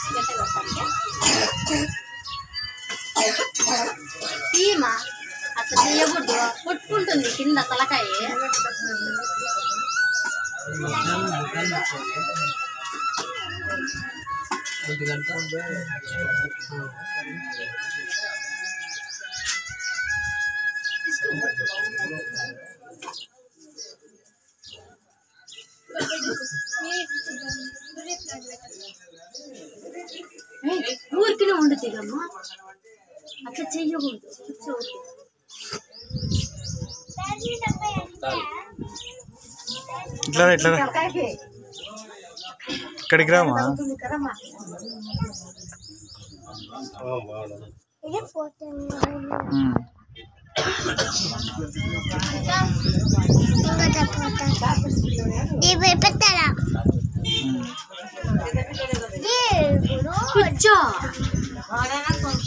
తీమా అట్లా తీయకూడదు కొట్టుకుంటుంది కింద తలకాయ ఏయ్, ఊరికినే వండుతీగమ్మా అట్లా చెయ్యకూడదు కూర్చోవద్దు. ఇట్లా రా, ఇట్లా రా. తలకాయకి ఇక్కడికి రామా అవుతుంది కదమ్మా ఉమ్. కూర్చో